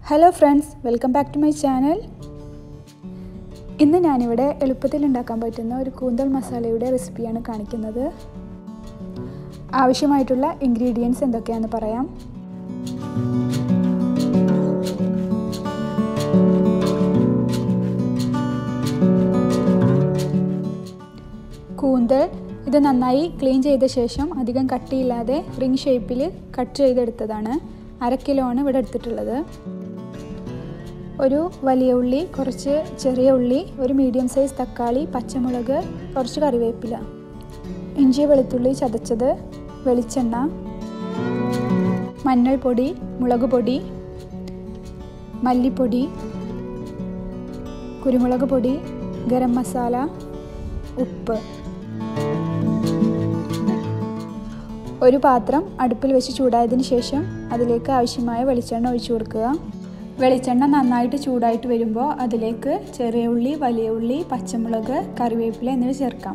hello friends welcome back to my channel ഇന്ന് ഞാനിവിടെ എളുപ്പത്തിൽ ഉണ്ടാക്കാൻ പറ്റുന്ന ഒരു കൂന്തൽ മസാലയുടെ റെസിപ്പിയാണ് കാണിക്കുന്നത് ആവശ്യമായിട്ടുള്ള ഇൻഗ്രീഡിയൻസ് എന്തൊക്കെയാണെന്ന് പറയാം കൂന്തൽ ഇത് നന്നായി ക്ലീൻ ചെയ്ത ശേഷം അധികം കട്ടിയില്ലാതെ റിംഗ് ഷേപ്പിൽ കട്ട് ചെയ്തെടുത്തതാണ് അര കിലോ ആണ് ഇവിടെ എടുത്തിട്ടുള്ളത് ഒരു വലിയ ഉള്ളി കുറച്ച് ചെറിയ ഉള്ളി ഒരു മീഡിയം സൈസ് തക്കാളി പച്ചമുളക് കുറച്ച് കറിവേപ്പില ഇഞ്ചി വെളുത്തുള്ളി ചതച്ചത് വെളിച്ചെണ്ണ മഞ്ഞൾപ്പൊടി മുളക് പൊടി മല്ലിപ്പൊടി കുരുമുളക് പൊടി ഗരം മസാല ഉപ്പ് ഒരു പാത്രം അടുപ്പിൽ വെച്ച് ചൂടായതിന് ശേഷം അതിലേക്ക് ആവശ്യമായ വെളിച്ചെണ്ണ ഒഴിച്ചു കൊടുക്കുക വെളിച്ചെണ്ണ നന്നായിട്ട് ചൂടായിട്ട് വരുമ്പോൾ അതിലേക്ക് ചെറിയ ഉള്ളി വലിയ ഉള്ളി പച്ചമുളക് കറിവേപ്പില എന്നിവ ചേർക്കാം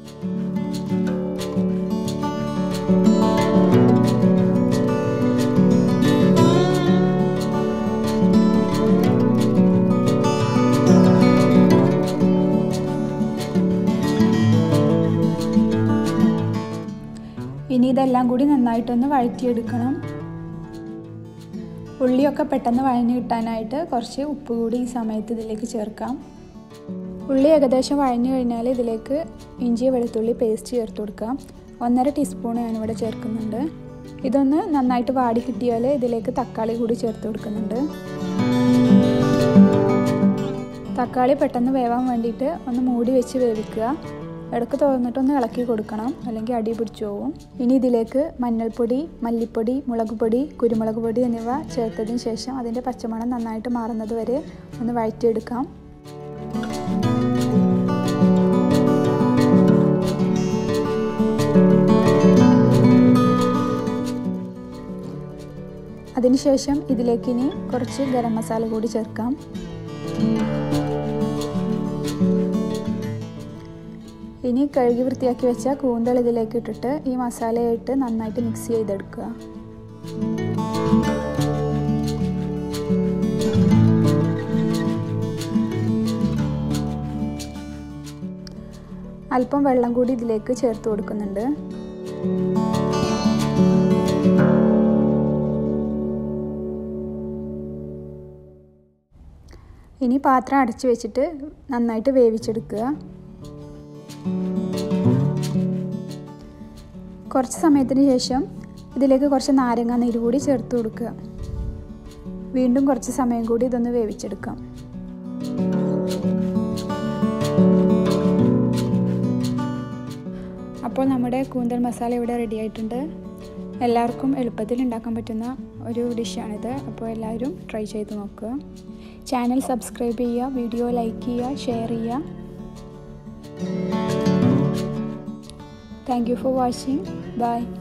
ഇനി ഇതെല്ലാം കൂടി നന്നായിട്ടൊന്ന് വഴറ്റിയെടുക്കണം ഉള്ളിയൊക്കെ പെട്ടെന്ന് വഴഞ്ഞു കിട്ടാനായിട്ട് കുറച്ച് ഉപ്പ് കൂടി ഈ സമയത്ത് ഇതിലേക്ക് ചേർക്കാം ഉള്ളി ഏകദേശം വഴഞ്ഞു കഴിഞ്ഞാൽ ഇതിലേക്ക് ഇഞ്ചി വെളുത്തുള്ളി പേസ്റ്റ് ചേർത്ത് കൊടുക്കാം ഒന്നര ടീസ്പൂൺ ഞാനിവിടെ ചേർക്കുന്നുണ്ട് ഇതൊന്ന് നന്നായിട്ട് വാടി കിട്ടിയാൽ ഇതിലേക്ക് തക്കാളി കൂടി ചേർത്ത് കൊടുക്കുന്നുണ്ട് തക്കാളി പെട്ടെന്ന് വേവാൻ വേണ്ടിയിട്ട് ഒന്ന് മൂടി വെച്ച് വേവിക്കുക ഇടയ്ക്ക് തുറന്നിട്ടൊന്ന് ഇളക്കി കൊടുക്കണം അല്ലെങ്കിൽ അടി പിടിച്ചു പോകും ഇനി ഇതിലേക്ക് മഞ്ഞൾപ്പൊടി മല്ലിപ്പൊടി മുളക് പൊടി കുരുമുളക് പൊടി എന്നിവ ചേർത്തതിന് ശേഷം അതിൻ്റെ പച്ചമണം നന്നായിട്ട് മാറുന്നത് വരെ ഒന്ന് വഴറ്റിയെടുക്കാം അതിനുശേഷം ഇതിലേക്ക് ഇനി കുറച്ച് ഗരം മസാല കൂടി ചേർക്കാം ഇനി കഴുകി വൃത്തിയാക്കി വെച്ച കൂന്തൽ ഇതിലേക്ക് ഇട്ടിട്ട് ഈ മസാലയായിട്ട് നന്നായിട്ട് മിക്സ് ചെയ്തെടുക്കുക അല്പം വെള്ളം കൂടി ഇതിലേക്ക് ചേർത്ത് കൊടുക്കുന്നുണ്ട് ഇനി പാത്രം അടച്ചു വെച്ചിട്ട് നന്നായിട്ട് വേവിച്ചെടുക്കുക കുറച്ച് സമയത്തിന് ശേഷം ഇതിലേക്ക് കുറച്ച് നാരങ്ങ നീര് കൂടി ചേർത്ത് കൊടുക്കുക വീണ്ടും കുറച്ച് സമയം കൂടി ഇതൊന്ന് വേവിച്ചെടുക്കാം അപ്പോൾ നമ്മുടെ കൂന്തൽ മസാല ഇവിടെ റെഡി ആയിട്ടുണ്ട് എല്ലാവർക്കും എളുപ്പത്തിൽ ഉണ്ടാക്കാൻ പറ്റുന്ന ഒരു ഡിഷാണിത് അപ്പോൾ എല്ലാവരും ട്രൈ ചെയ്ത് നോക്കുക ചാനൽ സബ്സ്ക്രൈബ് ചെയ്യുക വീഡിയോ ലൈക്ക് ചെയ്യുക ഷെയർ ചെയ്യുക thank you for watching by